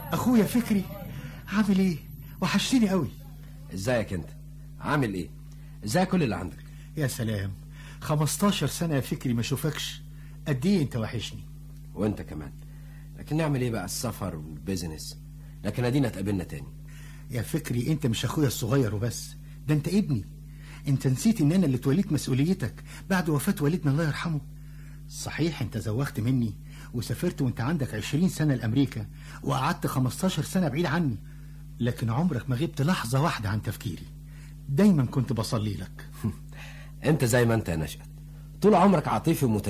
اخويا فكري عامل ايه وحشتني قوي ازيك انت عامل ايه ازاي كل اللي عندك يا سلام 15 سنة يا فكري ما اشوفكش قد ايه انت وحشني وانت كمان لكن نعمل ايه بقى السفر والبيزنس لكن ادينا اتقابلنا تاني يا فكري انت مش اخويا الصغير وبس ده انت ابني انت نسيت ان انا اللي توليت مسؤوليتك بعد وفاة والدنا الله يرحمه صحيح انت زوغت مني وسافرت وانت عندك 20 سنة لأمريكا وقعدت 15 سنة بعيد عني لكن عمرك ما غبت لحظة واحدة عن تفكيري دايما كنت بصلي لك انت زي ما انت يا نشأت طول عمرك عاطفي